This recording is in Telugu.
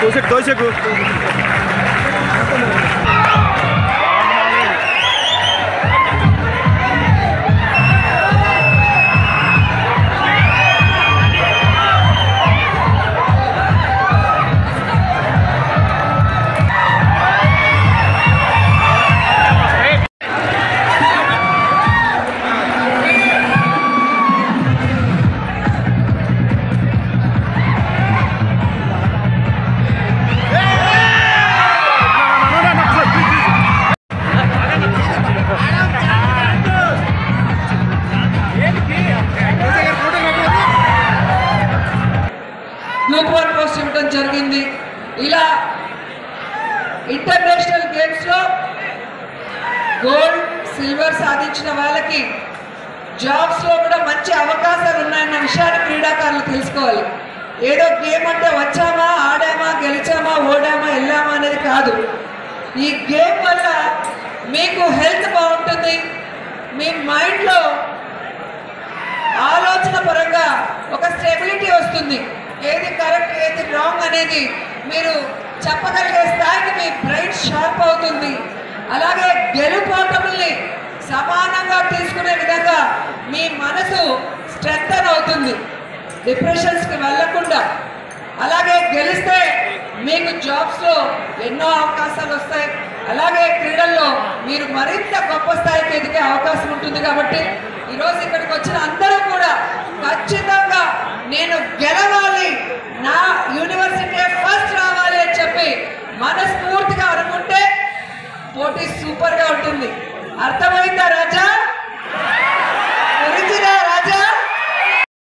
తోసెకు తోసెకు గ్రూప్ వన్ పోస్ట్ ఇవ్వడం జరిగింది ఇలా ఇంటర్నేషనల్ గేమ్స్ లో గోల్డ్ సిల్వర్ సాధించిన వాళ్ళకి జాబ్స్ లో కూడా మంచి అవకాశాలు ఉన్నాయన్న విషయాన్ని క్రీడాకారులు తెలుసుకోవాలి ఏదో గేమ్ అంటే వచ్చామా ఆడామా గెలిచామా ఓడామా వెళ్ళామా అనేది కాదు ఈ గేమ్ వల్ల మీకు హెల్త్ బాగుంటుంది మీ మైండ్లో ఆలోచన పరంగా ఒక స్టెబిలిటీ వస్తుంది ఏది కరెక్ట్ ఏది రాంగ్ అనేది మీరు చెప్పగలిగే స్థాయికి మీ బ్రెయిన్ షార్ప్ అవుతుంది అలాగే గెలుపోటముల్ని సమానంగా తీసుకునే విధంగా మీ మనసు స్ట్రెంగ్తన్ అవుతుంది డిప్రెషన్స్కి వెళ్ళకుండా అలాగే గెలిస్తే మీకు జాబ్స్లో ఎన్నో అవకాశాలు వస్తాయి అలాగే క్రీడల్లో మీరు మరింత గొప్ప స్థాయికి ఎదిగే అవకాశం ఉంటుంది కాబట్టి ఈరోజు ఇక్కడికి వచ్చిన అందరూ కూడా ఖచ్చితంగా నేను గెలవాలి నా యూనివర్సిటీ ఫస్ట్ రావాలి అని చెప్పి మనస్ఫూర్తిగా అనుకుంటే పోటీ సూపర్గా ఉంటుంది అర్థమైందా రాజా